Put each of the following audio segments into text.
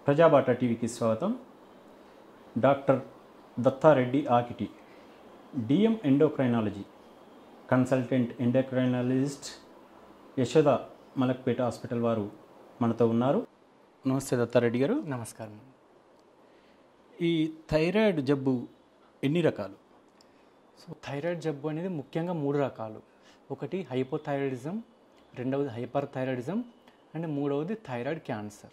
ప్రజాబాట టీవీకి స్వాగతం doctor Dattareddy Akiti DM endocrinology consultant endocrinologist Yashoda Malakpet hospital వారు మనతో ఉన్నారు నమస్తే దత్తారెడ్డి గారు నమస్కారం ఈ థైరాయిడ్ జబ్బు ఎన్ని రకాలు సో థైరాయిడ్ జబ్బు అనేది ముఖ్యంగా మూడు రకాలు ఒకటి హైపోథైరాయిడిజం రెండవది హైపర్ థైరాయిడిజం అండ్ మూడవది థైరాయిడ్ క్యాన్సర్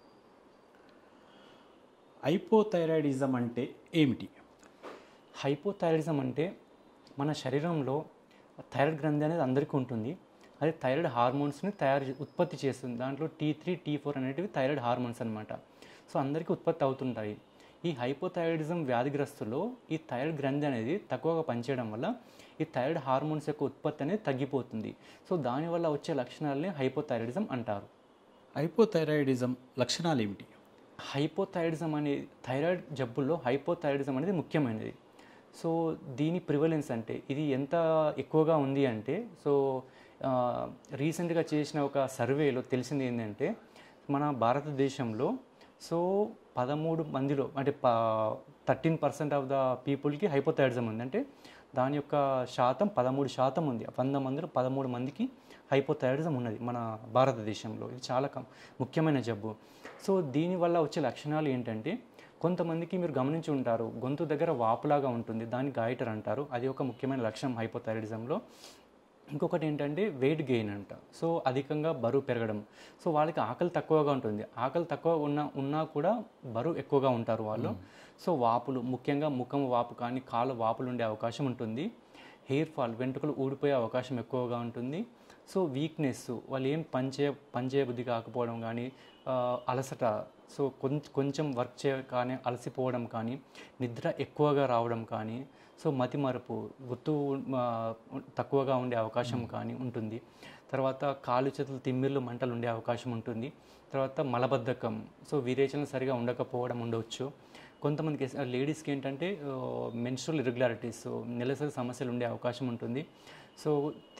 హైపోథైరాయిడిజం అంటే ఏమిటి హైపోథైరాయిడిజం అంటే మన శరీరంలో థైరాయిడ్ గ్రంథి అనేది అందరికీ ఉంటుంది అది థైరాయిడ్ హార్మోన్స్ని తయారు చే- ఉత్పత్తి చేస్తుంది దాంట్లో టీ త్రీ టీ ఫోర్ అనేటివి థైరాయిడ్ హార్మోన్స్ అనమాట సో అందరికీ ఉత్పత్తి అవుతుంటాయి ఈ హైపోథైరాయిడిజం వ్యాధిగ్రస్తుల్లో ఈ థైరాయిడ్ గ్రంథి అనేది తక్కువగా పనిచేయడం వల్ల ఈ థైరాయిడ్ హార్మోన్స్ యొక్క ఉత్పత్తి అనేది తగ్గిపోతుంది సో దానివల్ల వచ్చే లక్షణాలని హైపోథైరాయిడిజం అంటారు హైపోథైరాయిడిజం లక్షణాలు ఏమిటి హైపోథైరాయిడిజం అనే థైరాయిడ్ జబ్బుల్లో హైపోథైరాయిడిజం అనేది ముఖ్యమైనది సో దీని ప్రివలెన్స్ అంటే ఇది ఎంత ఎక్కువగా ఉంది అంటే సో రీసెంట్గా చేసిన ఒక సర్వేలో తెలిసింది ఏంటంటే మన భారతదేశంలో సో పదమూడు మందిలో అంటే థర్టీన్ పర్సెంట్ ఆఫ్ ద పీపుల్కి హైపోథైరాయిడిజం ఉంది అంటే దాని యొక్క శాతం పదమూడు శాతం ఉంది వంద మందిలో పదమూడు మందికి హైపోథైరాయిడిజం ఉన్నది మన భారతదేశంలో ఇది చాలా కం- ముఖ్యమైన జబ్బు సో దీనివల్ల వచ్చే లక్షణాలు ఏంటంటే కొంతమందికి మీరు గమనించి ఉంటారు గొంతు దగ్గర వాపులాగా ఉంటుంది దాన్ని గాయటర్ అంటారు అది ఒక ముఖ్యమైన లక్షణం హైపోథైరాయిడిజంలో ఇంకొకటి ఏంటంటే వెయిట్ గెయిన్ అంట సో అధికంగా బరువు పెరగడం సో వాళ్ళకి ఆకలి తక్కువగా ఉంటుంది ఆకలి తక్కువ ఉన్న ఉన్నా కూడా బరువు ఎక్కువగా ఉంటారు వాళ్ళు సో వాపులు ముఖ్యంగా ముఖం వాపు కానీ కాళ్ళ వాపులు ఉండే అవకాశం ఉంటుంది హెయిర్ ఫాల్ వెంట్రుకలు ఊడిపోయే అవకాశం ఎక్కువగా ఉంటుంది సో వీక్నెస్ వాళ్ళు ఏం పనిచే పనిచేయబుద్ధి కాకపోవడం కానీ ఆ, అలసట సో కొంచెం కొంచెం వర్క్ చేయ కానీ అలసిపోవడం కానీ నిద్ర ఎక్కువగా రావడం కానీ సో మతిమరుపు గుర్తు ఆ, తక్కువగా ఉండే అవకాశం కానీ ఉంటుంది తర్వాత కాళ్ళు చేతులు తిమ్మిర్లు మంటలు ఉండే అవకాశం ఉంటుంది తర్వాత మలబద్ధకం సో విరేచన సరిగా ఉండకపోవడం ఉండవచ్చు కొంతమందికి లేడీస్కి ఏంటంటే మెన్స్ట్రల్ ఇరెగ్యులారిటీస్ నెలసరి సమస్యలు ఉండే అవకాశం ఉంటుంది సో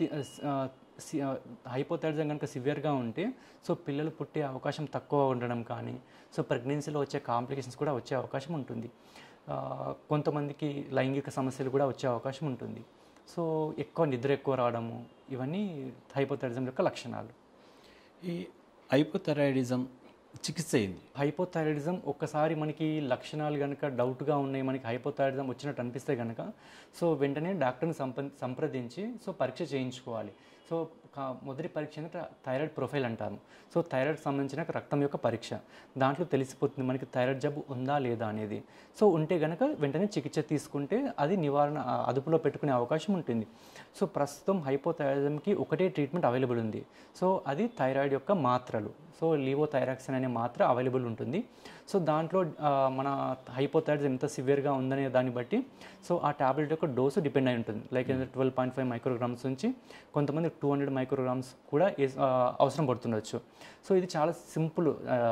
హైపోథైరాయిజం కనుక సివియర్గా ఉంటే సో పిల్లలు పుట్టే అవకాశం తక్కువ ఉండడం కానీ సో ప్రెగ్నెన్సీలో వచ్చే కాంప్లికేషన్స్ కూడా వచ్చే అవకాశం ఉంటుంది ఆ, కొంతమందికి లైంగిక సమస్యలు కూడా వచ్చే అవకాశం ఉంటుంది సో ఎక్కువ నిద్ర ఎక్కువ రావడము ఇవన్నీ హైపోథైరాయిజం యొక్క లక్షణాలు ఈ హైపోథైరాయిడిజం చికిత్స ఏంది హైపోథైరాయిడిజం ఒక్కసారి మనకి లక్షణాలు కనుక డౌట్గా ఉన్నాయి మనకి హైపోథైరాయిడిజం వచ్చినట్టు అనిపిస్తే కనుక సో వెంటనే డాక్టర్ని సంప సంప్రదించి సో పరీక్ష చేయించుకోవాలి సో కా- మొదటి పరీక్ష ఏంటంటే థైరాయిడ్ ప్రొఫైల్ అంటాము సో థైరాయిడ్ సంబంధించిన రక్తం యొక్క పరీక్ష దాంట్లో తెలిసిపోతుంది మనకి థైరాయిడ్ జబ్బు ఉందా లేదా అనేది సో ఉంటే కనుక వెంటనే చికిత్స తీసుకుంటే అది నివారణ ఆ, అదుపులో పెట్టుకునే అవకాశం ఉంటుంది సో ప్రస్తుతం హైపోథైరాయిజంకి ఒకటే ట్రీట్మెంట్ అవైలబుల్ ఉంది సో అది థైరాయిడ్ యొక్క మాత్రలు సో లీవోథైరాక్సిన్ అనే మాత్ర అవైలబుల్ ఉంటుంది సో దాంట్లో ఆ, మన హైపోథైరాయిడ్ ఎంత సివియర్గా ఉందనే దాన్ని బట్టి సో ఆ టాబ్లెట్ యొక్క డోసు డిపెండ్ అయి ఉంటుంది like twelve point five micrograms నుంచి కొంతమంది టూ హండ్రెడ్ మైక్రోగ్రామ్స్ కూడా ఏస్- ఆ, అవసరం పడుతుండొచ్చు సో ఇది చాలా సింపుల్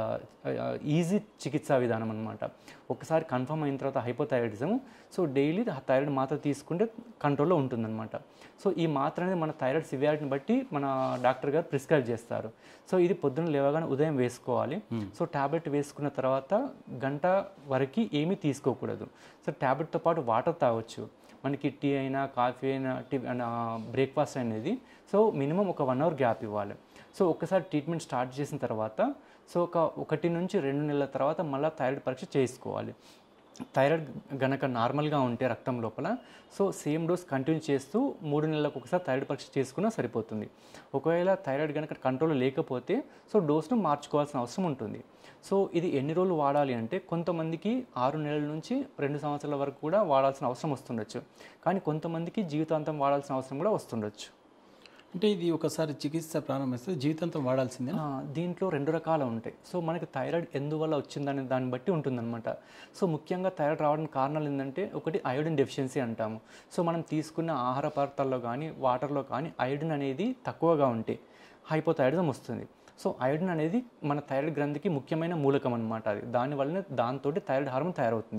ఈజీ చికిత్సా విధానం అనమాట ఒకసారి కన్ఫర్మ్ అయిన తర్వాత హైపోథైరాయిడిజం సో డైలీ థైరాయిడ్ మాత్ర తీసుకుంటే కంట్రోల్లో ఉంటుందన్నమాట సో ఈ మాత్ర అనేది మన థైరాయిడ్ సివియారిటీని బట్టి మన డాక్టర్ గారు ప్రిస్క్రైబ్ చేస్తారు సో ఇది పొద్దున్న లేవగానే ఉదయం వేసుకోవాలి సో టాబ్లెట్ వేసుకున్న తర్వాత గంట వరకు ఏమీ తీసుకోకూడదు సో టాబ్లెట్తో పాటు వాటర్ తాగొచ్చు మనకి టీ అయినా కాఫీ అయినా టీ బ్రేక్ఫాస్ట్ అనేది సో మినిమం ఒక వన్ అవర్ గ్యాప్ ఇవ్వాలి సో ఒక్కసారి ట్రీట్మెంట్ స్టార్ట్ చేసిన తర్వాత సో ఒక ఒకటి నుంచి రెండు నెలల తర్వాత మళ్ళీ థైరాయిడ్ పరీక్ష చేసుకోవాలి థైరాయిడ్ గనక నార్మల్గా ఉంటే రక్తం లోపల సో సేమ్ డోస్ కంటిన్యూ చేస్తూ మూడు నెలలకు ఒకసారి థైరాయిడ్ పరీక్ష చేసుకున్నా సరిపోతుంది ఒకవేళ థైరాయిడ్ కనుక కంట్రోల్ లేకపోతే సో డోస్ను మార్చుకోవాల్సిన అవసరం ఉంటుంది సో ఇది ఎన్ని రోజులు వాడాలి అంటే కొంతమందికి ఆరు నెలల నుంచి రెండు సంవత్సరాల వరకు కూడా వాడాల్సిన అవసరం వస్తుండొచ్చు కానీ కొంతమందికి జీవితాంతం వాడాల్సిన అవసరం కూడా వస్తుండొచ్చు అంటే ఇది ఒకసారి చికిత్స ప్రారంభిస్తే జీవితాంతం వాడాల్సిందే ఆ, దీంట్లో రెండు రకాలు ఉంటాయి సో మనకి థైరాయిడ్ ఎందువల్ల వచ్చిందనే దాన్ని బట్టి ఉంటుందన్నమాట సో ముఖ్యంగా థైరాయిడ్ రావడానికి కారణాలు ఏంటంటే ఒకటి అయోడిన్ డెఫిషియన్సీ అంటాము సో మనం తీసుకున్న ఆహార పదార్థాల్లో కానీ వాటర్లో కానీ అయోడిన్ అనేది తక్కువగా ఉంటే హైపోథైరాయిడిజం వస్తుంది సో అయోడిన్ అనేది మన థైరాయిడ్ గ్రంథికి ముఖ్యమైన మూలకం అనమాట అది దానివల్లనే దాంతో థైరాయిడ్ హార్మోన్ తయారవుతుంది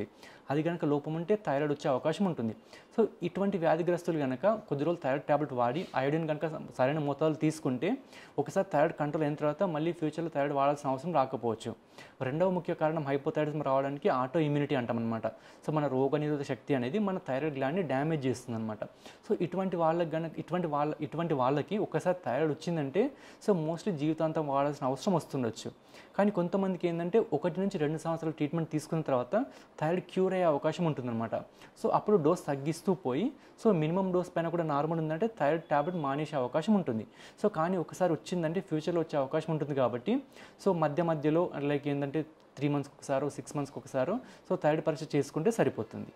అది కనుక లోపం ఉంటే థైరాయిడ్ వచ్చే అవకాశం ఉంటుంది సో ఇటువంటి వ్యాధిగ్రస్తులు కనుక కొద్ది రోజులు థైరాయిడ్ ట్యాబ్లెట్ వాడి అయోడిన్ కనుక సరైన మోతాదులు తీసుకుంటే ఒకసారి థైరాయిడ్ కంట్రోల్ అయిన తర్వాత మళ్ళీ ఫ్యూచర్లో థైరాయిడ్ వాడాల్సిన అవసరం రాకపోవచ్చు రెండవ ముఖ్య కారణం హైపోథైరాయిడిజం రావడానికి ఆటో ఇమ్యూనిటీ అంటామన్నమాట సో మన రోగనిరోధక శక్తి అనేది మన థైరాయిడ్ గ్లాండ్ని డ్యామేజ్ చేస్తుంది అనమాట సో ఇటువంటి వాళ్ళకి గనక ఇటువంటి వాళ్ళ ఇటువంటి వాళ్ళకి ఒకసారి థైరాయిడ్ వచ్చిందంటే సో మోస్ట్లీ జీవితాంతం వాడాల్సిన అవసరం వస్తుండొచ్చు కానీ కొంతమందికి ఏంటంటే ఒకటి నుంచి రెండు సంవత్సరాలు ట్రీట్మెంట్ తీసుకున్న తర్వాత థైరాయిడ్ క్యూర్ అయ్యే అవకాశం ఉంటుందన్నమాట సో అప్పుడు డోస్ తగ్గిస్తూ పోయి సో మినిమం డోస్ పైన కూడా నార్మల్ ఉందంటే థైరాయిడ్ ట్యాబ్లెట్ మానేసే అవకాశం ఉంటుంది సో కానీ ఒకసారి వచ్చిందంటే ఫ్యూచర్లో వచ్చే అవకాశం ఉంటుంది కాబట్టి సో మధ్య మధ్యలో లైక్ ఏంటంటే త్రీ మంత్స్కి ఒకసారో సిక్స్ మంత్స్కి ఒకసారో సో థైరాయిడ్ పరీక్ష చేసుకుంటే సరిపోతుంది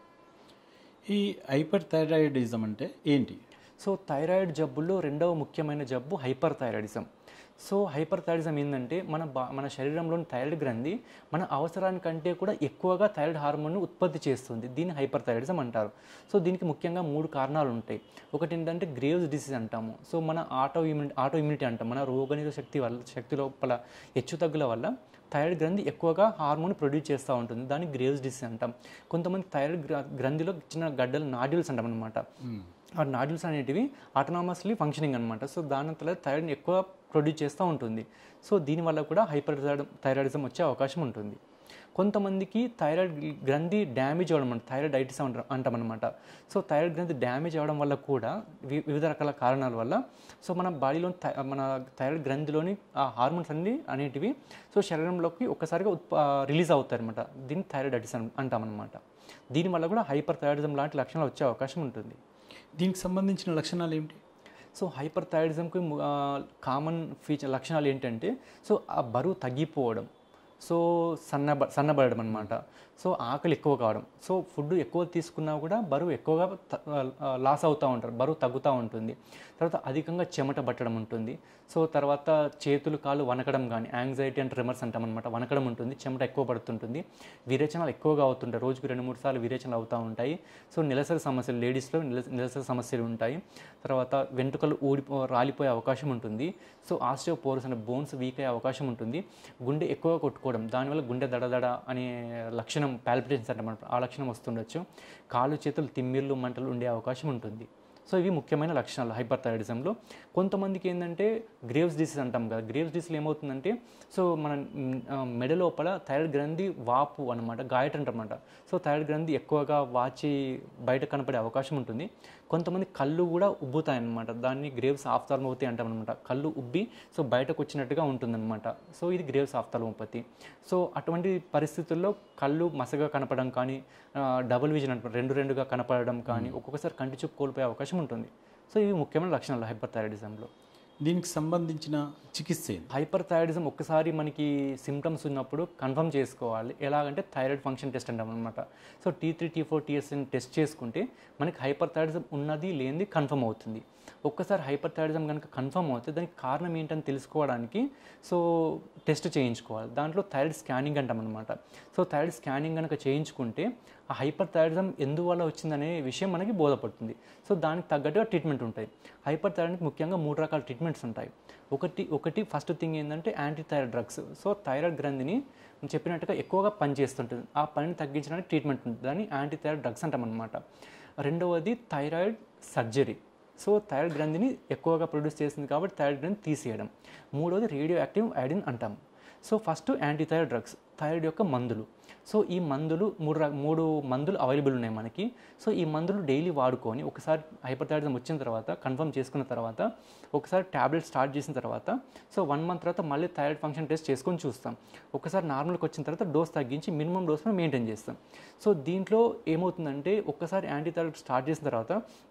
ఈ హైపర్ థైరాయిడిజం అంటే ఏంటి సో థైరాయిడ్ జబ్బుల్లో రెండవ ముఖ్యమైన జబ్బు hyper thyroidism so hyper thyroidism ఏంటంటే మన బా మన శరీరంలోని థైరాయిడ్ గ్రంథి మన అవసరానికంటే కూడా ఎక్కువగా థైరాయిడ్ హార్మోన్ను ఉత్పత్తి చేస్తుంది దీన్ని హైపర్ థైరాయిడిజం అంటారు సో దీనికి ముఖ్యంగా మూడు కారణాలు ఉంటాయి ఒకటి ఏంటంటే గ్రేవ్స్ డిసీజ్ అంటాము సో మన ఆటో ఇమ్యూనిటీ ఆటో ఇమ్యూనిటీ అంటాం మన రోగనిరోధక శక్తి వల్ల శక్తి లోపల హెచ్చుతగ్గుల వల్ల థైరాయిడ్ గ్రంథి ఎక్కువగా హార్మోన్ ప్రొడ్యూస్ చేస్తూ ఉంటుంది దాన్ని గ్రేవ్స్ డిసీజ్ అంటాం కొంతమంది థైరాయిడ్ గ్ర- గ్రంథిలో చిన్న గడ్డలు నాడ్యూల్స్ అంటాం అనమాట ఆ నాడ్యూల్స్ అనేటివి ఆటోనామస్లీ ఫంక్షనింగ్ అనమాట సో దాని అంతలో థైరాయిడ్ని ఎక్కువ ప్రొడ్యూస్ చేస్తూ ఉంటుంది సో దీనివల్ల కూడా హైపర్ థైరాయిడిజం వచ్చే అవకాశం ఉంటుంది కొంతమందికి థైరాయిడ్ గ్రంథి డ్యామేజ్ అవ్వడం అంటే థైరాయిడైటిస్ అంటాం అంటామన్నమాట సో థైరాయిడ్ గ్రంథి డ్యామేజ్ అవ్వడం వల్ల కూడా వి- వివిధ రకాల కారణాల వల్ల సో మన బాడీలో మన థైరాయిడ్ గ్రంథిలోని ఆ హార్మోన్స్ అన్ని అనేటివి సో శరీరంలోకి ఒక్కసారిగా ఉత్ప రిలీజ్ అవుతాయి అనమాట దీన్ని థైరాయిడైటిస్ అన్- అంటామన్నమాట దీనివల్ల కూడా హైపర్ థైరాయిడిజం లాంటి లక్షణాలు వచ్చే అవకాశం ఉంటుంది దీనికి సంబంధించిన లక్షణాలు ఏమిటి సో హైపర్ థైరాయిడిజంకి కామన్ ఫీచర్ లక్షణాలు ఏంటంటే సో ఆ బరువు తగ్గిపోవడం సో సన్నబ సన్నబడడం అనమాట సో ఆకలి ఎక్కువ కావడం సో ఫుడ్ ఎక్కువ తీసుకున్నా కూడా బరువు ఎక్కువగా త- ఆ, లాస్ అవుతూ ఉంటారు బరువు తగ్గుతూ ఉంటుంది తర్వాత అధికంగా చెమట పట్టడం ఉంటుంది సో తర్వాత చేతులు కాళ్ళు వనకడం కానీ యాంగ్జైటీ అండ్ ట్రిమర్స్ అంటాం అనమాట వనకడం ఉంటుంది చెమట ఎక్కువ పడుతుంటుంది విరేచనాలు ఎక్కువగా అవుతుంటాయి రోజుకు రెండు మూడు సార్లు విరేచనలు అవుతూ ఉంటాయి సో నిలసరి సమస్యలు లేడీస్లో నిల నిలసరి సమస్యలు ఉంటాయి తర్వాత వెంట్రుకలు ఊడిపో రాలిపోయే అవకాశం ఉంటుంది సో ఆస్టియోపోరస్ అనే బోన్స్ వీక్ అయ్యే అవకాశం ఉంటుంది గుండె ఎక్కువగా కొట్టుకోవడం దానివల్ల గుండె దడదడ అనే లక్షణం పాల్పిటేషన్స్ అంటాం ఆ లక్షణం వస్తుండొచ్చు కాళ్ళు చేతులు తిమ్మిర్లు మంటలు ఉండే అవకాశం ఉంటుంది సో ఇవి ముఖ్యమైన లక్షణాలు హైపర్ థైరాయిడిజంలో కొంతమందికి ఏంటంటే గ్రేవ్స్ డిసీజ్ అంటాం కదా గ్రేవ్స్ డిసీజ్ ఏమవుతుందంటే సో మన మ్, ఆ, మెడ లోపల థైరాయిడ్ గ్రంథి వాపు అనమాట గాయట అంటారన్నమాట సో థైరాయిడ్ గ్రంథి ఎక్కువగా వాచి బయట కనపడే అవకాశం ఉంటుంది కొంతమంది కళ్ళు కూడా ఉబ్బుతాయి అన్నమాట దాన్ని గ్రేవ్స్ ఆఫ్థాల్మోపతి అంటాం అనమాట కళ్ళు ఉబ్బి సో బయటకు వచ్చినట్టుగా ఉంటుందన్నమాట సో ఇది గ్రేవ్స్ ఆఫ్థాల్మోపతి సో అటువంటి పరిస్థితుల్లో కళ్ళు మసగా కనపడడం కానీ డబుల్ విజన్ అంటారు రెండు రెండుగా కనపడడం కానీ ఒక్కొక్కసారి కంటి చూపు కోల్పోయే అవకాశం ఉంటుంది సో ఇవి ముఖ్యమైన లక్షణాలు హైపర్ థైరాయిడిజంలో దీనికి సంబంధించిన చికిత్స ఏంటి హైపర్ థైరాయిడిజం ఒక్కసారి మనకి సిమ్టమ్స్ ఉన్నప్పుడు కన్ఫర్మ్ చేసుకోవాలి ఎలాగంటే థైరాయిడ్ ఫంక్షన్ టెస్ట్ అంటాం అనమాట so T three T four టీఎస్ని టెస్ట్ చేసుకుంటే మనకి హైపర్ థైరాయిడిజం ఉన్నది లేనిది కన్ఫర్మ్ అవుతుంది ఒక్కసారి హైపర్ థైరాయిడిజం కనుక కన్ఫర్మ్ అవుతే దానికి కారణం ఏంటని తెలుసుకోవడానికి సో టెస్ట్ చేయించుకోవాలి దాంట్లో థైరాయిడ్ స్కానింగ్ అంటాం అనమాట సో థైరాయిడ్ స్కానింగ్ కనుక చేయించుకుంటే ఆ హైపర్ థైరాయిడిజం ఎందువల్ల వచ్చిందనే విషయం మనకి బోధపడుతుంది సో దానికి తగ్గట్టుగా ట్రీట్మెంట్ ఉంటాయి హైపర్ థైరాయిడ్కి ముఖ్యంగా మూడు రకాల ట్రీట్మెంట్స్ ఉంటాయి ఒకటి ఒకటి ఫస్ట్ థింగ్ ఏంటంటే anti thyroid drugs so thyroid గ్రంథిని నేను చెప్పినట్టుగా ఎక్కువగా పనిచేస్తుంటుంది ఆ పనిని తగ్గించడానికి ట్రీట్మెంట్ ఉంటుంది దాన్ని యాంటీ థైరాయిడ్ డ్రగ్స్ అంటాం అనమాట రెండవది థైరాయిడ్ సర్జరీ సో థైరాయిడ్ గ్రంథిని ఎక్కువగా ప్రొడ్యూస్ చేస్తుంది కాబట్టి థైరాయిడ్ గ్రంథి తీసేయడం మూడవది రేడియో యాక్టివ్ ఐడిన్ అంటాం so first anti thyroid drugs thyroid యొక్క మందులు సో ఈ మందులు మూడు ర- మూడు మందులు అవైలబుల్ ఉన్నాయి మనకి సో ఈ మందులు డైలీ వాడుకొని ఒకసారి హైపర్ థైరాయిడిజం వచ్చిన తర్వాత కన్ఫర్మ్ చేసుకున్న తర్వాత ఒకసారి ట్యాబ్లెట్ స్టార్ట్ చేసిన తర్వాత సో వన్ మంత్ తర్వాత మళ్ళీ థైరాయిడ్ ఫంక్షన్ టెస్ట్ చేసుకొని చూస్తాం ఒకసారి నార్మల్కి వచ్చిన తర్వాత డోస్ తగ్గించి మినిమం డోస్ మెయింటైన్ చేస్తాం సో దీంట్లో ఏమవుతుందంటే ఒక్కసారి యాంటీ థైరాయిడ్ స్టార్ట్ చేసిన తర్వాత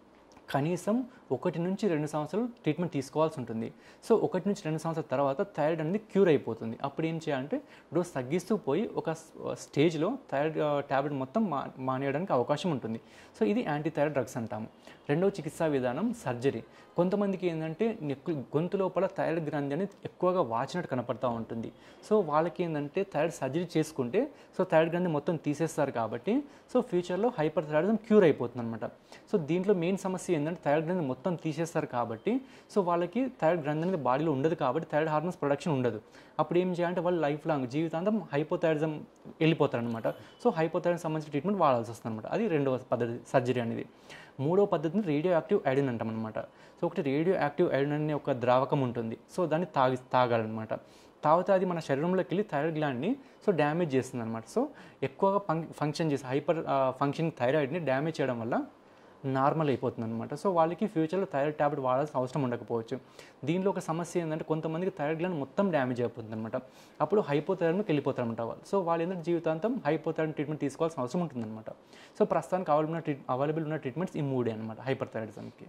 కనీసం ఒకటి నుంచి రెండు సంవత్సరాలు ట్రీట్మెంట్ తీసుకోవాల్సి ఉంటుంది సో ఒకటి నుంచి రెండు సంవత్సరాల తర్వాత థైరాయిడ్ అనేది క్యూర్ అయిపోతుంది అప్పుడు ఏం చేయాలంటే డోస్ తగ్గిస్తూ పోయి ఒక స్టేజ్లో థైరాయిడ్ ట్యాబ్లెట్ మొత్తం మా మానేయడానికి అవకాశం ఉంటుంది సో ఇది యాంటీ థైరాయిడ్ డ్రగ్స్ అంటాము రెండవ చికిత్సా విధానం సర్జరీ కొంతమందికి ఏంటంటే నెక్కు గొంతు లోపల థైరాయిడ్ గ్రంథి అనేది ఎక్కువగా వాచినట్టు కనపడతా ఉంటుంది సో వాళ్ళకి ఏంటంటే థైరాయిడ్ సర్జరీ చేసుకుంటే సో థైరాయిడ్ గ్రంథి మొత్తం తీసేస్తారు కాబట్టి సో ఫ్యూచర్లో హైపర్ థైరాయిడిజం క్యూర్ అయిపోతుంది అనమాట సో దీంట్లో మెయిన్ సమస్య ఏంటంటే థైరాయిడ్ గ్రంథి మొత్తం తీసేస్తారు కాబట్టి సో వాళ్ళకి థైరాయిడ్ గ్రంథి అనేది బాడీలో ఉండదు కాబట్టి థైరాయిడ్ హార్మోన్స్ ప్రొడక్షన్ ఉండదు అప్పుడు ఏం చేయాలంటే వాళ్ళు లైఫ్ లాంగ్ జీవితాంతం హైపోథైరిజం వెళ్ళిపోతారు అనమాట సో హైపోథైరిజం సంబంధించిన ట్రీట్మెంట్ వాడాల్సి వస్తుంది అనమాట అది రెండవ పద్ధతి సర్జరీ అనేది మూడవ పద్ధతిని రేడియో యాక్టివ్ ఐడిన్ అంటాం అనమాట సో ఒకటి రేడియో యాక్టివ్ ఐడిన్ అనే ఒక ద్రావకం ఉంటుంది సో దాన్ని తాగి తాగాలన్నమాట తాగితే అది మన శరీరంలోకి వెళ్ళి థైరాయిడ్ గ్లాండ్ని సో డ్యామేజ్ చేస్తుంది అనమాట సో ఎక్కువగా ఫంక్ ఫంక్షన్ చేసి హైపర్ ఫంక్షన్ థైరాయిడ్ని డ్యామేజ్ చేయడం వల్ల నార్మల్ అయిపోతుంది అనమాట సో వాళ్ళకి ఫ్యూచర్లో థైరాయిడ్ ట్యాబ్లెట్ వాడాల్సిన అవసరం ఉండకపోవచ్చు దీనిలో ఒక సమస్య ఏంటంటే కొంతమందికి థైరాయిడ్ గ్లాండ్ మొత్తం డ్యామేజ్ అయిపోతుంది అనమాట అప్పుడు హైపోథైరాయిడ్కి వెళ్ళిపోతారు అనమాట వాళ్ళు సో వాళ్ళు ఏంటంటే జీవితాంతం హైపోథైరాయిడ్ ట్రీట్మెంట్ తీసుకోవాల్సిన అవసరం ఉంటుందన్నమాట సో ప్రస్తుతానికి అవైలబుల్ ఉన్న ట్రీట్ అవైలబుల్ ఉన్న ట్రీట్మెంట్స్ ఈ మూడే అనమాట హైపర్ థైరాయిడిజంకి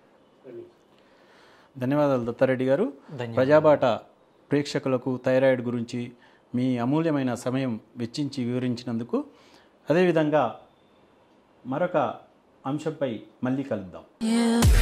ధన్యవాదాలు దత్తారెడ్డి గారు ధన్యవాదాలు. ప్రజాబాట ప్రేక్షకులకు థైరాయిడ్ గురించి మీ అమూల్యమైన సమయం వెచ్చించి వివరించినందుకు అదేవిధంగా మరొక అంశంపై మళ్ళీ కలుద్దాం You